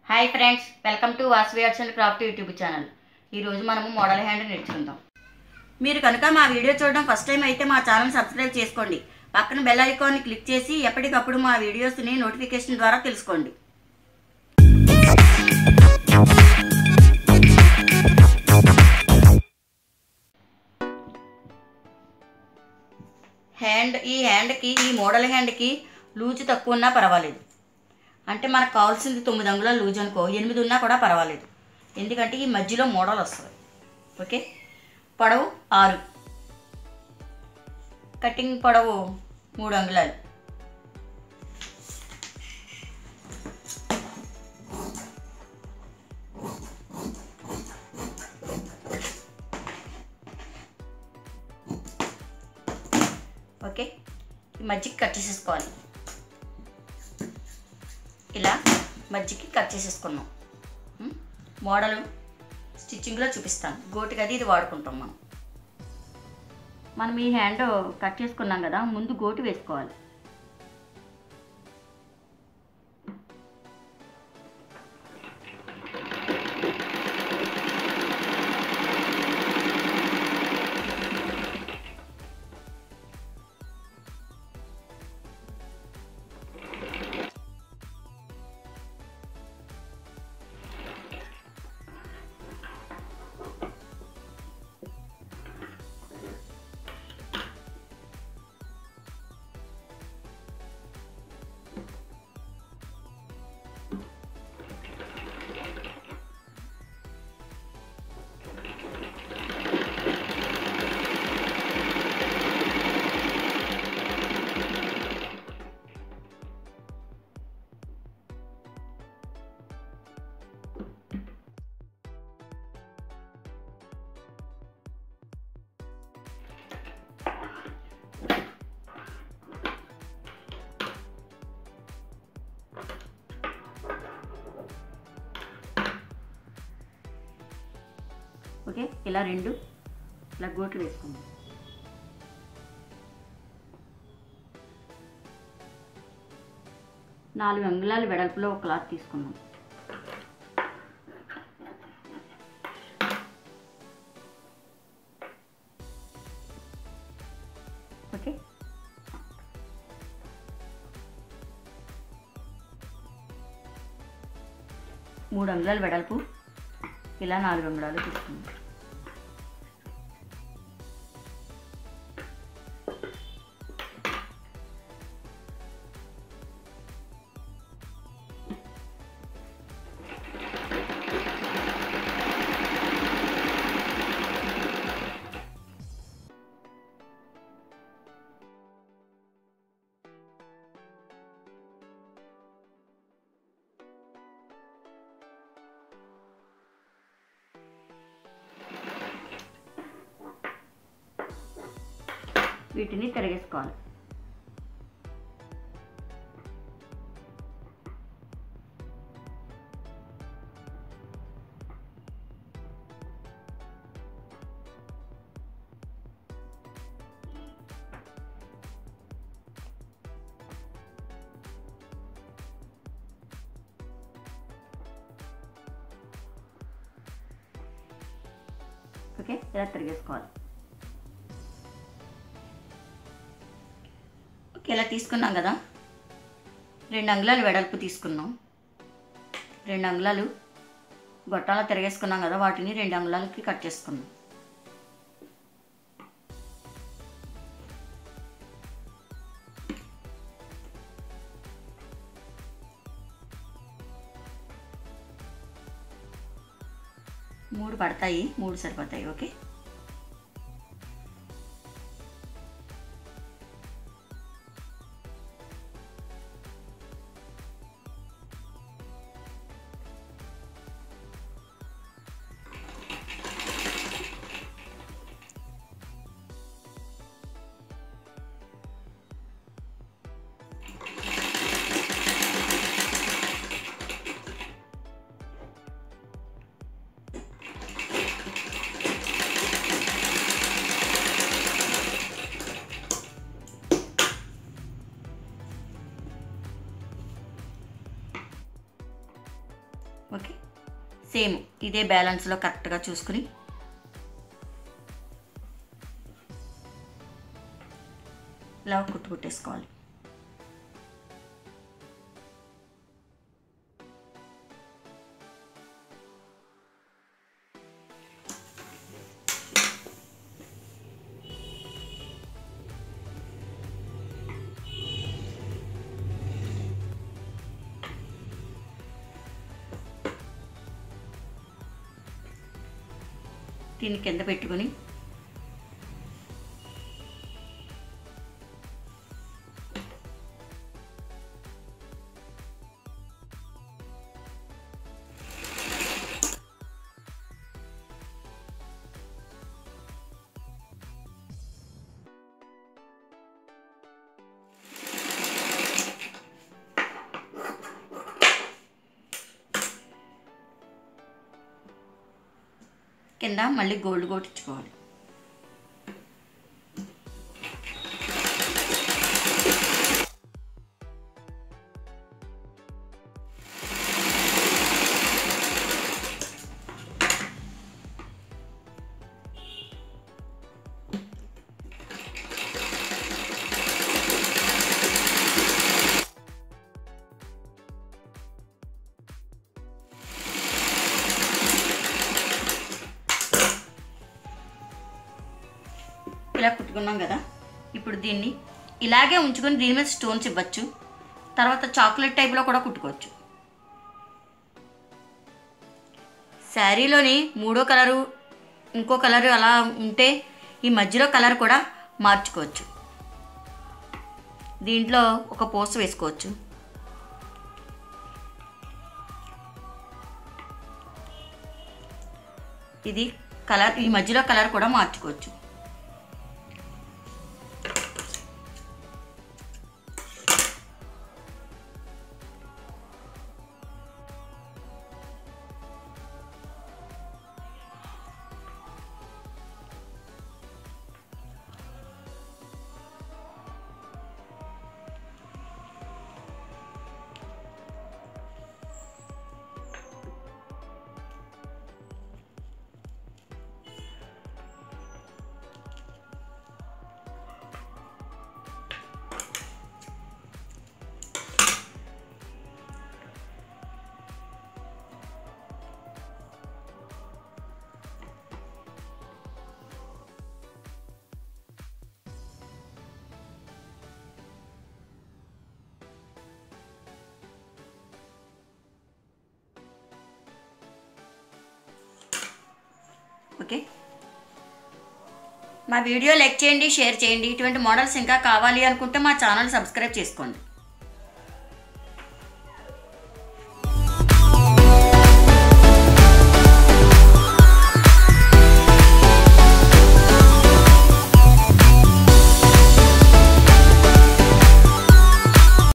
Hi friends welcome to Vasavi arts and craft YouTube channel ఈరోజు మనము model hand నేర్చుకుందాం మీరు కనుక మా వీడియో చూడడం ఫస్ట్ టైం అయితే మా ఛానల్ సబ్స్క్రైబ్ చేసుకోండి పక్కన బెల్ ఐకాన్ని క్లిక్ చేసి ఎప్పటికప్పుడు మా వీడియోస్ని నోటిఫికేషన్ ద్వారా తెలుసుకోండి హ్యాండ్ ఈ హ్యాండ్కి ఈ మోడల్ హ్యాండ్కి లూజు తక్కువ ఉన్నా పర్వాలేదు అంటే మనకు కావాల్సింది తొమ్మిది అంగుళాల లూజ్ అనుకో ఎనిమిది ఉన్నా కూడా పర్వాలేదు ఎందుకంటే ఈ మధ్యలో మోడల్ వస్తుంది ఓకే పొడవు ఆరు కటింగ్ పొడవు మూడు అంగుళాలు ఓకే ఈ మధ్యకి కట్ చేసేసుకోవాలి ఇలా మధ్యకి కట్ చేసేసుకున్నాం ఉం? మోడలు స్టిచ్చింగ్లో చూపిస్తాను గోటికి అది ఇది వాడుకుంటాం మనం మనం ఈ హ్యాండ్ కట్ చేసుకున్నాం కదా ముందు గోటు వేసుకోవాలి ఓకే ఇలా రెండు ఇలా గోట్లు వేసుకుందాం నాలుగు అంగుళాల వెడల్పులో ఒక క్లాత్ తీసుకుందాం ఓకే మూడు అంగుళాల వెడల్పు ఇలా నాలుగు అంగుళాలు తీసుకుందాం వీటిని తిరగేసుకోవాలి ఓకే ఇలా తిరిగేసుకోవాలి ఓకే ఇలా తీసుకున్నాం కదా రెండు అంగుళాలు వెడల్పు తీసుకున్నాం రెండు అంగుళాలు గొట్టాలు తిరగేసుకున్నాం కదా వాటిని రెండు అంగుళాలకి కట్ చేసుకున్నాం మూడు పడతాయి మూడు సరిపోతాయి ఓకే ఓకే సేమ్ ఇదే బ్యాలెన్స్లో కరెక్ట్గా చూసుకుని ఇలా కుట్టు కుట్టేసుకోవాలి దీన్ని కింద పెట్టుకొని కింద మళ్ళీ గోల్డ్ కొట్టించుకోవాలి ఇలా కుట్టుకున్నాం కదా ఇప్పుడు దీన్ని ఇలాగే ఉంచుకొని దీని మీద స్టోన్స్ ఇవ్వచ్చు తర్వాత చాక్లెట్ టైప్లో కూడా కుట్టుకోవచ్చు శారీలోని మూడో కలరు ఇంకో కలరు అలా ఉంటే ఈ మధ్యలో కలర్ కూడా మార్చుకోవచ్చు దీంట్లో ఒక పోస్ట్ వేసుకోవచ్చు ఇది కలర్ ఈ మధ్యలో కలర్ కూడా మార్చుకోవచ్చు ఓకే మా వీడియో లైక్ చేయండి షేర్ చేయండి ఇటువంటి మోడల్స్ ఇంకా కావాలి అనుకుంటే మా ఛానల్ సబ్స్క్రైబ్ చేసుకోండి